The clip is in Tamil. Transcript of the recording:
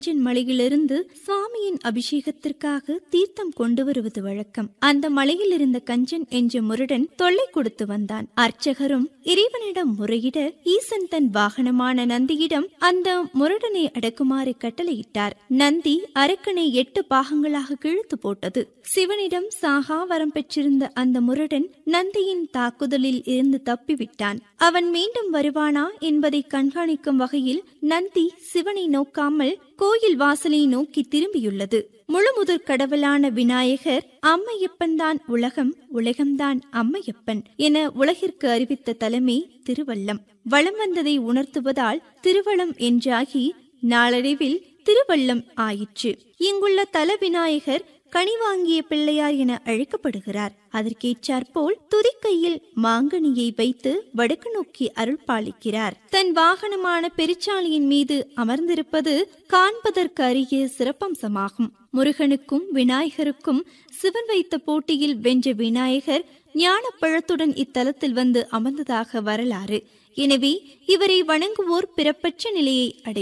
கஞ்சன் மலையிலிருந்து சுவாமியின் அபிஷேகத்திற்காக தீர்த்தம் கொண்டு வருவது வழக்கம் அந்த மலையில் இருந்த கஞ்சன் என்ற முருடன் தொல்லை கொடுத்து வந்தான் அர்ச்சகரும் இறைவனிடம் முறையிட ஈசன் தன் வாகனமான நந்தியிடம் அந்த முரடனை அடக்குமாறு கட்டளையிட்டார் நந்தி அரக்கனை எட்டு பாகங்களாக கிழித்து போட்டது சிவனிடம் சாகா வரம் பெற்றிருந்த அந்த முரடன் நந்தியின் தாக்குதலில் இருந்து தப்பிவிட்டான் அவன் மீண்டும் வருவானா என்பதை கண்காணிக்கும் வகையில் நந்தி சிவனை நோக்காமல் கோயில் வாசலை நோக்கி திரும்பியுள்ளது முழுமுதற் கடவுளான விநாயகர் அம்மையப்பன் தான் உலகம் உலகம்தான் அம்மையப்பன் என உலகிற்கு அறிவித்த தலைமை திருவள்ளம் வளம் வந்ததை உணர்த்துவதால் திருவளம் என்றாகி நாளடைவில் திருவள்ளம் ஆயிற்று இங்குள்ள தல விநாயகர் கனி வாங்கிய பிள்ளையார் என அழைக்கப்படுகிறார் அதற்கேற்றாற்போல் துதிக்கையில் மாங்கனியை வைத்து வடக்கு நோக்கி அருள் பாலிக்கிறார் தன் வாகனமான பெருச்சாலியின் மீது அமர்ந்திருப்பது காண்பதற்கு அரிய சிறப்பம்சமாகும் முருகனுக்கும் விநாயகருக்கும் சிவன் வைத்த போட்டியில் வென்ற விநாயகர் ஞானப்பழத்துடன் இத்தலத்தில் வந்து அமர்ந்ததாக வரலாறு எனவே இவரை வணங்குவோர் பிறப்பற்ற நிலையை அடை